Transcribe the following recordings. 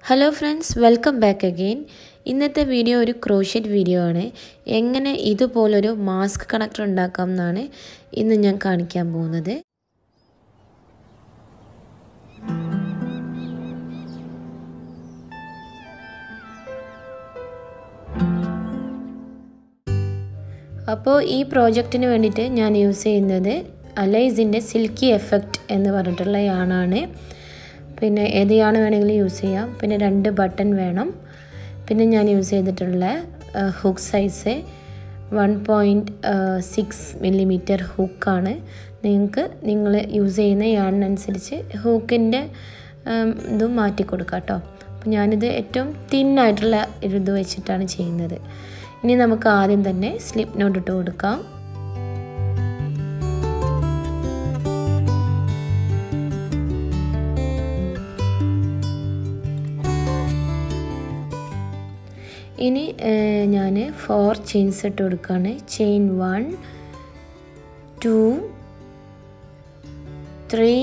hello friends welcome back again ഇന്നത്തെ video ഒരു crochet video ആണ് എങ്ങനെ ഇതുപോലൊരു മാസ്ക് കണക്ടർ ഉണ്ടാക്കാം എന്നാണ് ഇന്ന് ഞാൻ കാണിക്കാൻ പോകുന്നത് അപ്പോൾ ഈ പ്രോജക്റ്റിന് വേണ്ടിയിട്ട് ഞാൻ യൂസ് ചെയ്യുന്നത് അലൈസിൻ്റെ സിൽക്കി എഫക്റ്റ് എന്ന് പറഞ്ഞിട്ടുള്ള യാണാണ് പിന്നെ ഏത് യാണ് വേണമെങ്കിലും യൂസ് ചെയ്യാം പിന്നെ രണ്ട് ബട്ടൺ വേണം പിന്നെ ഞാൻ യൂസ് ചെയ്തിട്ടുള്ള hook size one point six millimetre ഹുക്കാണ് നിങ്ങൾക്ക് നിങ്ങൾ യൂസ് ചെയ്യുന്ന യാണിനനുസരിച്ച് ഹൂക്കിൻ്റെ ഇതും മാറ്റി കൊടുക്കാം കേട്ടോ അപ്പോൾ ഞാനിത് ഏറ്റവും തിന്നായിട്ടുള്ള ഒരു ഇത് വെച്ചിട്ടാണ് ചെയ്യുന്നത് ഇനി നമുക്ക് ആദ്യം തന്നെ സ്ലിപ്പ് നോട്ട് ഇട്ട് കൊടുക്കാം ഇനി ഞാൻ ഫോർ ചെയിൻസ് ഇട്ട് കൊടുക്കുകയാണ് chain one two three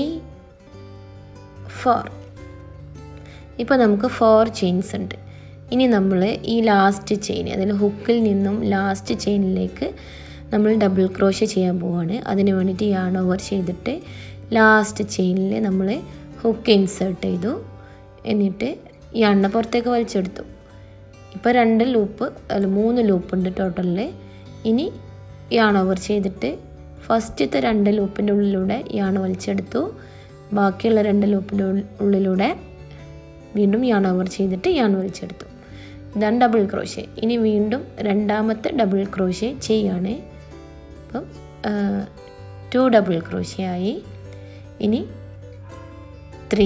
four ഇപ്പോൾ നമുക്ക് ഫോർ ചെയിൻസ് ഉണ്ട് ഇനി നമ്മൾ ഈ ലാസ്റ്റ് ചെയിൻ അതിൽ ഹുക്കിൽ നിന്നും ലാസ്റ്റ് ചെയിനിലേക്ക് നമ്മൾ ഡബിൾ ക്രോഷ ചെയ്യാൻ പോവുകയാണ് അതിന് വേണ്ടിയിട്ട് യാൺ ഓവർ ചെയ്തിട്ട് ലാസ്റ്റ് ചെയിനിൽ നമ്മൾ ഹുക്ക് ഇൻസേർട്ട് ചെയ്തു എന്നിട്ട് യാണിനെ പുറത്തേക്ക് വലിച്ചെടുത്തു ഇപ്പോൾ രണ്ട് ലൂപ്പ് അല്ല മൂന്ന് ലൂപ്പ് ഉണ്ട് ടോട്ടലിൽ ഇനി യാൺ ഓവർ ചെയ്തിട്ട് ഫസ്റ്റത്തെ രണ്ട് ലൂപ്പിൻ്റെ ഉള്ളിലൂടെ യാൺ വലിച്ചെടുത്തു ബാക്കിയുള്ള രണ്ട് ലൂപ്പിൻ്റെ ഉള്ളിലൂടെ വീണ്ടും യാൺ ഓവർ ചെയ്തിട്ട് യാൺ വലിച്ചെടുത്തു ഇതാണ് ഡബിൾ ക്രോഷേ ഇനി വീണ്ടും രണ്ടാമത്തെ ഡബിൾ ക്രോഷേ ചെയ്യാണ് അപ്പം ടു ഡബിൾ ക്രോഷേ ആയി ഇനി three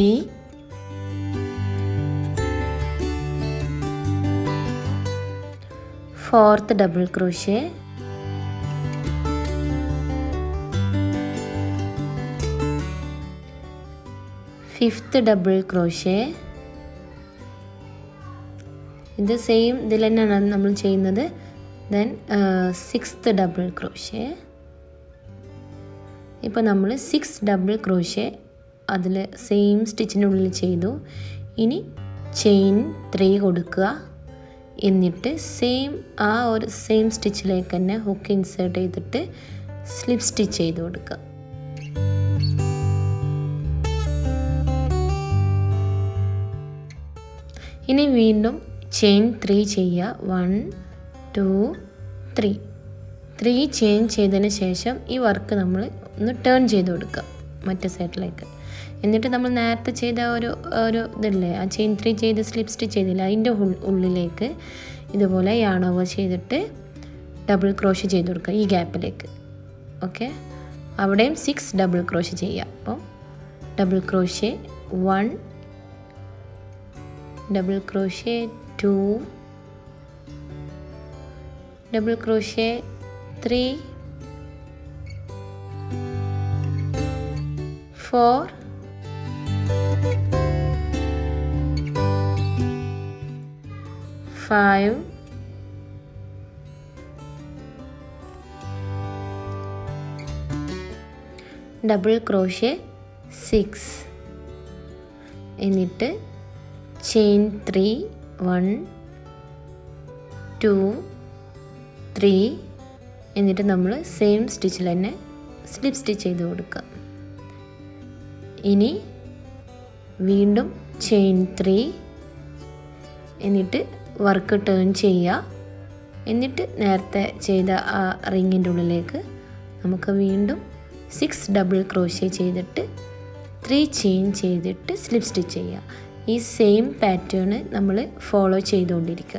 fourth double crochet fifth double crochet ഇത് സെയിം ഇതിൽ തന്നെയാണ് നമ്മൾ ചെയ്യുന്നത് ദെൻ സിക്സ്ത് ഡബിൾ ക്രോഷേ ഇപ്പോൾ നമ്മൾ സിക്സ് ഡബിൾ ക്രോഷേ അതിൽ സെയിം സ്റ്റിച്ചിൻ്റെ ഉള്ളിൽ ചെയ്തു ഇനി ചെയിൻ ത്രീ കൊടുക്കുക എന്നിട്ട് സെയിം ആ ഒരു സെയിം സ്റ്റിച്ചിലേക്ക് തന്നെ ഹുക്ക് ഇൻസേർട്ട് ചെയ്തിട്ട് സ്ലിപ്പ് സ്റ്റിച്ച് ചെയ്ത് കൊടുക്കുക ഇനി വീണ്ടും ചെയിൻ ത്രീ ചെയ്യുക one two three three chain ചെയ്തതിന് ശേഷം ഈ വർക്ക് നമ്മൾ ഒന്ന് ടേൺ ചെയ്ത് കൊടുക്കുക മറ്റേ സൈഡിലേക്ക് എന്നിട്ട് നമ്മൾ നേരത്തെ ചെയ്ത ഒരു ഒരു ഇതില്ലേ ആ ചെയിൻ ത്രീ ചെയ്ത് സ്ലിപ്പ് സ്റ്റിച്ച് ചെയ്തില്ല അതിൻ്റെ ഉള്ളിലേക്ക് ഇതുപോലെ യാൺ ഓവർ ചെയ്തിട്ട് ഡബിൾ ക്രോഷ് ചെയ്ത് കൊടുക്കുക ഈ ഗ്യാപ്പിലേക്ക് ഓക്കെ അവിടെയും സിക്സ് ഡബിൾ ക്രോഷ് ചെയ്യുക അപ്പം double crochet one double crochet two double crochet three four five double crochet six എന്നിട്ട് chain three one two three എന്നിട്ട് നമ്മൾ സെയിം സ്റ്റിച്ചിൽ തന്നെ സ്ലിപ്പ് സ്റ്റിച്ച് ചെയ്ത് കൊടുക്കുക ഇനി വീണ്ടും ചെയിൻ ത്രീ എന്നിട്ട് വർക്ക് ടേൺ ചെയ്യുക എന്നിട്ട് നേരത്തെ ചെയ്ത ആ റിങ്ങിൻ്റെ ഉള്ളിലേക്ക് നമുക്ക് വീണ്ടും സിക്സ് ഡബിൾ ക്രോഷ്യ ചെയ്തിട്ട് ത്രീ ചെയിൻ ചെയ്തിട്ട് സ്ലിപ്പ് സ്റ്റിച്ച് ചെയ്യുക ഈ സെയിം പാറ്റേൺ നമ്മൾ ഫോളോ ചെയ്തുകൊണ്ടിരിക്കുക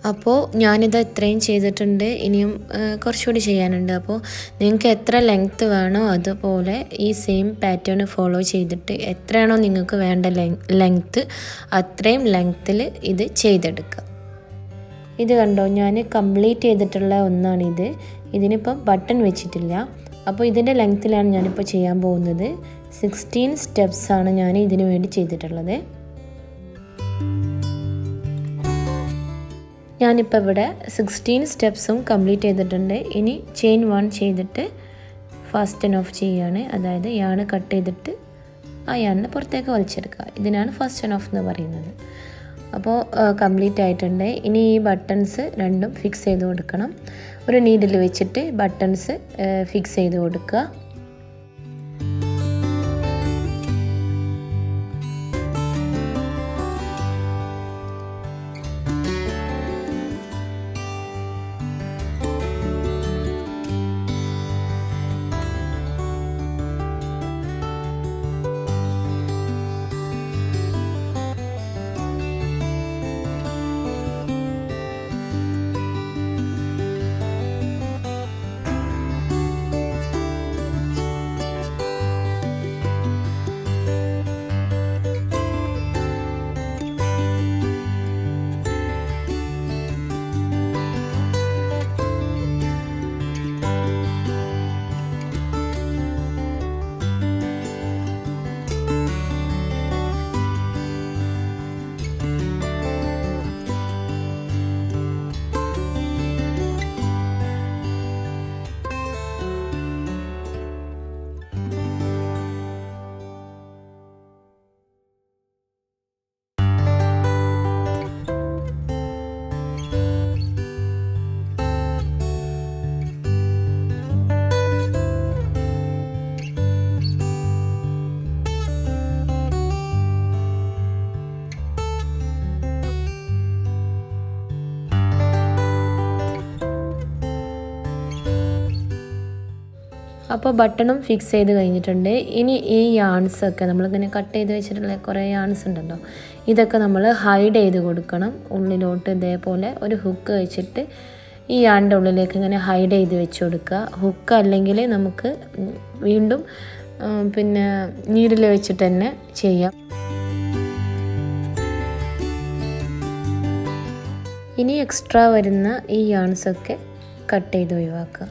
അപ്പോൾ ഞാനിത് ഇത്രയും ചെയ്തിട്ടുണ്ട് ഇനിയും ആ, കുറച്ചുകൂടി ചെയ്യാനുണ്ട് അപ്പോൾ നിങ്ങൾക്ക് എത്ര ലെങ്ത്ത് വേണോ അതുപോലെ ഈ സെയിം പാറ്റേൺ ഫോളോ ചെയ്തിട്ട് എത്രയാണോ നിങ്ങൾക്ക് വേണ്ട ലെങ്ത്ത് അത്രയും ലെങ്ത്തിൽ ഇത് ചെയ്തെടുക്കുക ഇത് കണ്ടോ ഞാൻ കംപ്ലീറ്റ് ചെയ്തിട്ടുള്ള ഒന്നാണിത് ഇതിനിപ്പം ബട്ടൺ വെച്ചിട്ടില്ല അപ്പോൾ ഇതിൻ്റെ ലെങ്ത്തിലാണ് ഞാനിപ്പോൾ ചെയ്യാൻ പോകുന്നത് സിക്സ്റ്റീൻ സ്റ്റെപ്സ് ആണ് ഞാൻ ഇതിനു വേണ്ടി ചെയ്തിട്ടുള്ളത് ഞാനിപ്പോൾ ഇവിടെ സിക്സ്റ്റീൻ സ്റ്റെപ്സും കംപ്ലീറ്റ് ചെയ്തിട്ടുണ്ട് ഇനി ചെയിൻ വൺ ചെയ്തിട്ട് ഫാസ്റ്റ് ആൻഡ് ഓഫ് ചെയ്യുകയാണ് അതായത് യാണ് കട്ട് ചെയ്തിട്ട് ആ യാണിനെ പുറത്തേക്ക് വലിച്ചെടുക്കുക ഇതിനാണ് ഫസ്റ്റ് ആൻഡ് ഓഫ് എന്ന് പറയുന്നത് അപ്പോൾ കംപ്ലീറ്റ് ആയിട്ടുണ്ട് ഇനി ഈ ബട്ടൺസ് രണ്ടും ഫിക്സ് ചെയ്ത് കൊടുക്കണം ഒരു നീഡിൽ വെച്ചിട്ട് ബട്ടൺസ് ഫിക്സ് ചെയ്ത് കൊടുക്കുക അപ്പോൾ ബട്ടണും ഫിക്സ് ചെയ്ത് കഴിഞ്ഞിട്ടുണ്ട് ഇനി ഈ യാൺസ് ഒക്കെ നമ്മളിങ്ങനെ കട്ട് ചെയ്ത് വെച്ചിട്ടുള്ള കുറേ യാൺസ് ഉണ്ടല്ലോ ഇതൊക്കെ നമ്മൾ ഹൈഡ് ചെയ്ത് കൊടുക്കണം ഉള്ളിലോട്ട് ഇതേപോലെ ഒരു ഹുക്ക് വെച്ചിട്ട് ഈ യാണിൻ്റെ ഉള്ളിലേക്ക് ഇങ്ങനെ ഹൈഡ് ചെയ്ത് വെച്ച് കൊടുക്കുക ഹുക്ക് അല്ലെങ്കിൽ നമുക്ക് ഉം, വീണ്ടും ഉം, പിന്നെ നീഡിൽ വെച്ചിട്ട് തന്നെ ചെയ്യാം ഇനി എക്സ്ട്രാ വരുന്ന ഈ യാൺസൊക്കെ കട്ട് ചെയ്ത് ഒഴിവാക്കുക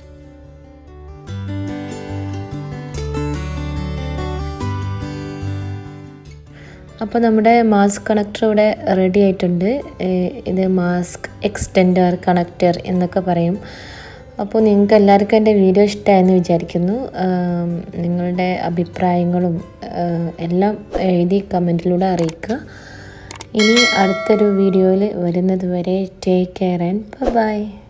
അപ്പോൾ നമ്മുടെ മാസ്ക് കണക്ടർ ഇവിടെ റെഡി ആയിട്ടുണ്ട് ഏഹ് ഇത് മാസ്ക് എക്സ്റ്റെൻഡർ കണക്ടർ എന്നൊക്കെ പറയും അപ്പോൾ നിങ്ങൾക്ക് എല്ലാവർക്കും എൻ്റെ വീഡിയോ ഇഷ്ടമായെന്ന് വിചാരിക്കുന്നു ആം, നിങ്ങളുടെ അഭിപ്രായങ്ങളും ആഹ്, എല്ലാം എഴുതി കമൻറ്റിലൂടെ അറിയിക്കുക ഇനി അടുത്തൊരു വീഡിയോയിൽ വരുന്നത് വരെ ടേക്ക് കെയർ ആൻഡ് ബൈ